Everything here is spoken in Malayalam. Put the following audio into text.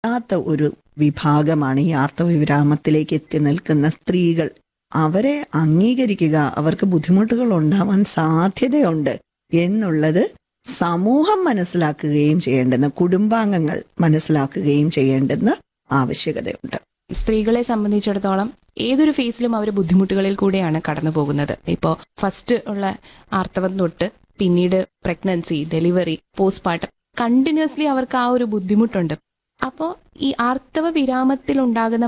ാത്ത ഒരു വിഭാഗമാണ് ഈ ആർത്തവ വിരാമത്തിലേക്ക് എത്തി നിൽക്കുന്ന സ്ത്രീകൾ അവരെ അംഗീകരിക്കുക അവർക്ക് ബുദ്ധിമുട്ടുകൾ ഉണ്ടാവാൻ സാധ്യതയുണ്ട് എന്നുള്ളത് സമൂഹം മനസ്സിലാക്കുകയും ചെയ്യേണ്ടുന്ന കുടുംബാംഗങ്ങൾ മനസ്സിലാക്കുകയും ചെയ്യേണ്ടുന്ന ആവശ്യകതയുണ്ട് സ്ത്രീകളെ സംബന്ധിച്ചിടത്തോളം ഏതൊരു ഫേസിലും അവർ ബുദ്ധിമുട്ടുകളിൽ കൂടെയാണ് കടന്നു പോകുന്നത് ഇപ്പോൾ ഫസ്റ്റ് ഉള്ള ആർത്തവം തൊട്ട് പിന്നീട് പ്രഗ്നൻസി ഡെലിവറി പോസ്റ്റ്മോർട്ടം കണ്ടിന്യൂസ്ലി അവർക്ക് ആ ഒരു ബുദ്ധിമുട്ടുണ്ട് അപ്പോൾ ഈ ആർത്തവ വിരാമത്തിൽ ഉണ്ടാകുന്ന